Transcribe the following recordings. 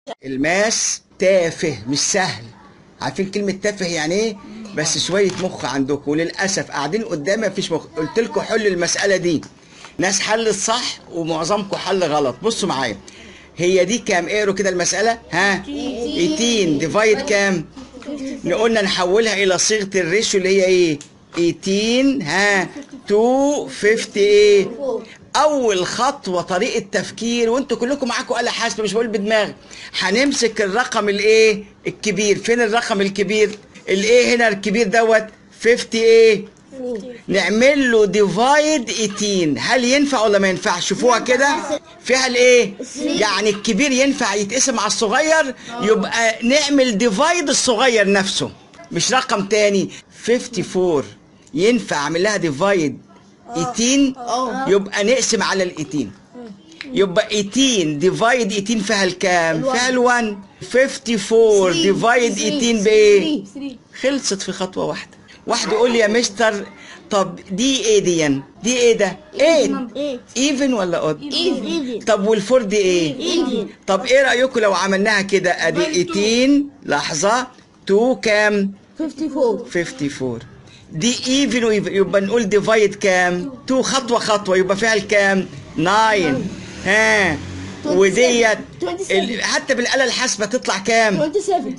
الماس تافه مش سهل عارفين كلمة تافه يعني ايه؟ بس شوية مخ عندكم وللأسف قاعدين قدامي مفيش مخ قلت لكم حلوا المسألة دي ناس حلت صح ومعظمكم حل غلط بصوا معايا هي دي كام اقروا كده المسألة ها 18 ديفايد كام قلنا نحولها إلى صيغة الريشيو اللي هي ايه 18 ها 2 50 ايه اول خطوه طريقه تفكير وانتوا كلكم معاكم آلة حاسبه مش بقول بدماغي هنمسك الرقم الايه الكبير فين الرقم الكبير الايه هنا الكبير دوت 50 ايه نعمل له ديفايد 18 هل ينفع ولا ما ينفعش شوفوها كده فيها الايه يعني الكبير ينفع يتقسم على الصغير يبقى نعمل ديفايد الصغير نفسه مش رقم تاني 54 ينفع اعمل لها ديفايد 18 يبقى نقسم على ال 18 يبقى 18 ديفايد 18 فيها الكام؟ فيها ال 1 54 ديفايد 18 بايه؟ خلصت في خطوه واحده واحد يقول لي يا مستر طب دي ايه دي دي ايه ده 8 ايفن ولا اود طب والفور دي ايه طب ايه رايكم لو عملناها كده ادي 18 لحظه 2 كام 54 54 دي ايفن ويفن يبقى نقول ديفايد كام 2 خطوه خطوه يبقى فيها الكام 9 ها وديت ال- حتى بالاله الحاسبه تطلع كام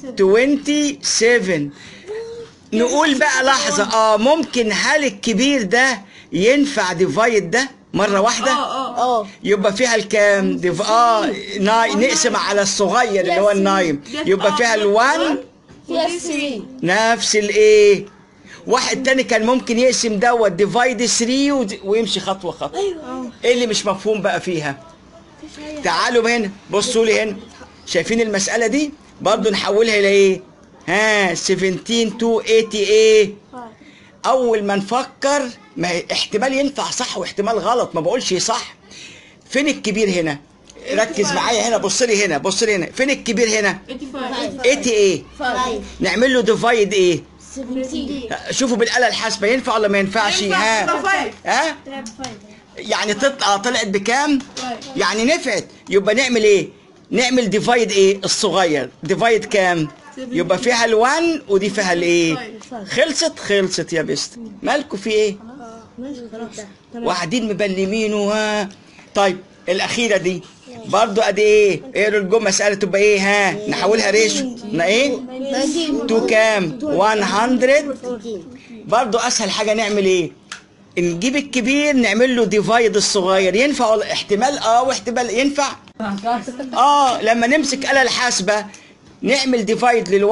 27 27 نقول بقى لحظة اه ممكن هل الكبير ده ينفع ديفايد ده مرة واحدة؟ اه يبقى فيها الكام؟ ديف... اه ناي... نقسم على الصغير اللي هو النايم يبقى فيها الوان فيها 3 نفس الايه؟ واحد تاني كان ممكن يقسم دوت ديفايد 3 ود- ويمشي خطوة خطوة ايوه ايه اللي مش مفهوم بقى فيها؟ تعالوا هنا بصوا لي هنا شايفين المسألة دي برضو نحولها إلى إيه؟ ها 17 to 80 إيه؟ أول ما نفكر ما هي احتمال ينفع صح واحتمال غلط ما بقولش صح فين الكبير هنا؟ ركز معايا هنا بص لي هنا بص لي هنا فين الكبير هنا؟ 80 إيه؟ 5 نعمل له ديفايد إيه؟ 17 شوفوا بالآلة الحاسبة ينفع ولا ما ينفعش؟ ها؟ ها؟ يعني تطلع طلعت بكام؟ يعني نفعت يبقى نعمل ايه؟ نعمل ديفايد ايه؟ الصغير ديفايد كام؟ يبقى فيها ال1 ودي فيها الايه؟ خلصت خلصت يا بست مالكوا في ايه؟ ماشي خلاص وقاعدين مبلمينه ها طيب الاخيره دي برضو ادي ايه؟ اقروا الجمله مساله تبقى ايه ها؟ نحولها ريشو نا ايه؟ 2 كام؟ 100 برضو اسهل حاجه نعمل ايه نجيب الكبير نعمل له ديفايد الصغير ينفع ولا احتمال اه واحتمال ينفع اه لما نمسك آلة الحاسبة نعمل ديفايد لل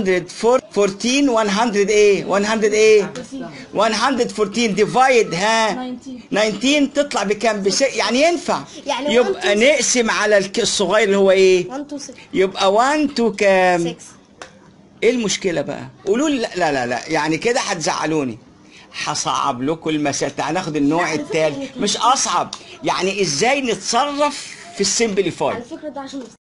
114 100 ايه 100 ايه 114 ديفايد ها 19 تطلع بكام بس يعني ينفع يعني يبقى 1 نقسم على الك- الصغير اللي هو ايه 1 2 6 يبقى 1 2 كام 6 ايه المشكله بقى قولوا لي لا لا لا, لا. يعني كده هتزعلوني هصعب لكم المسائل تعال ناخد النوع التالي مش اصعب يعني ازاي نتصرف في السمبليفاي على فكرة ده عشان